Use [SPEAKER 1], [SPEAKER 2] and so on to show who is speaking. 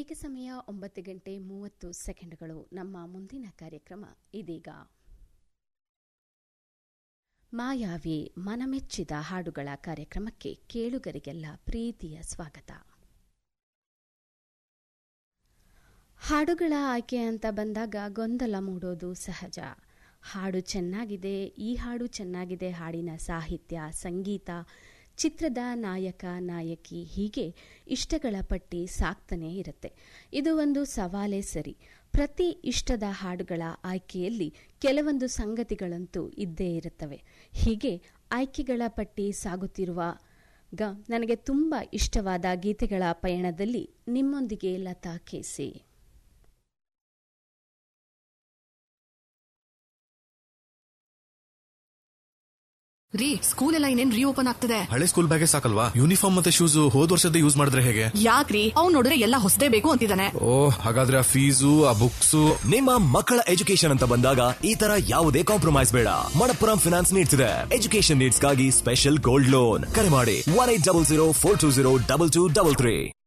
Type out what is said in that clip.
[SPEAKER 1] ಈಗ ಸಮಯ ಒಂಬತ್ತು ಗಂಟೆ ಮೂವತ್ತು ಸೆಕೆಂಡ್ಗಳು ನಮ್ಮ ಮುಂದಿನ ಕಾರ್ಯಕ್ರಮ ಇದೀಗ ಮಾಯಾವಿ ಮನಮೆಚ್ಚಿದ ಹಾಡುಗಳ ಕಾರ್ಯಕ್ರಮಕ್ಕೆ ಕೇಳುಗರಿಗೆಲ್ಲ ಪ್ರೀತಿಯ ಸ್ವಾಗತ ಹಾಡುಗಳ ಆಯ್ಕೆ ಅಂತ ಬಂದಾಗ ಗೊಂದಲ ಮೂಡೋದು ಸಹಜ ಹಾಡು ಚೆನ್ನಾಗಿದೆ ಈ ಹಾಡು ಚೆನ್ನಾಗಿದೆ ಹಾಡಿನ ಸಾಹಿತ್ಯ ಸಂಗೀತ ಚಿತ್ರದ ನಾಯಕ ನಾಯಕಿ ಹೀಗೆ ಇಷ್ಟಗಳ ಪಟ್ಟಿ ಸಾಕ್ತಾನೇ ಇರುತ್ತೆ ಇದು ಒಂದು ಸವಾಲೇ ಸರಿ ಪ್ರತಿ ಇಷ್ಟದ ಹಾಡುಗಳ ಆಯ್ಕೆಯಲ್ಲಿ ಕೆಲವೊಂದು ಸಂಗತಿಗಳಂತೂ ಇದ್ದೇ ಇರುತ್ತವೆ ಹೀಗೆ ಆಯ್ಕೆಗಳ ಪಟ್ಟಿ ಸಾಗುತ್ತಿರುವ ಗ ನನಗೆ ತುಂಬ ಇಷ್ಟವಾದ ಗೀತೆಗಳ ಪಯಣದಲ್ಲಿ ನಿಮ್ಮೊಂದಿಗೆ ಲತಾ ಕೇಸಿ
[SPEAKER 2] ರೀ ಸ್ಕೂಲ್ ಎಲ್ಲ ಇನ್ನೇನ್ ರೀಓಪನ್ ಆಗ್ತದೆ
[SPEAKER 3] ಹಳೆ ಸ್ಕೂಲ್ ಬ್ಯಾಗೇ ಸಾಕಲ್ವಾ ಯೂನಿಫಾರ್ಮ್ ಮತ್ತೆ ಶೂಸ್ ಹೋದ್ ವರ್ಷದ ಯೂಸ್ ಮಾಡಿದ್ರೆ ಹೇಗೆ
[SPEAKER 2] ಯಾಕ್ರಿ ಅವ್ನ್ ನೋಡಿದ್ರೆ ಎಲ್ಲ ಹೊಸದೇ ಬೇಕು ಅಂತಿದ್ದಾನೆ
[SPEAKER 3] ಓ ಹಾಗಾದ್ರೆ ಆ ಫೀಸು ಆ ಬುಕ್ಸ್
[SPEAKER 4] ನಿಮ್ಮ ಮಕ್ಕಳ ಎಜುಕೇಶನ್ ಅಂತ ಬಂದಾಗ ಈ ತರ ಯಾವುದೇ ಕಾಂಪ್ರಮೈಸ್ ಬೇಡ ಮಣಪ್ಪುರಂ ಫಿನಾನ್ಸ್ ನೀಡ್ಸ್ ಇದೆ ಎಜುಕೇಶನ್ ನೀಡ್ಸ್ ಗಾಗಿ ಸ್ಪೆಷಲ್ ಗೋಲ್ಡ್ ಲೋನ್ ಕರೆ ಮಾಡಿ one eight double zero four two zero double two double three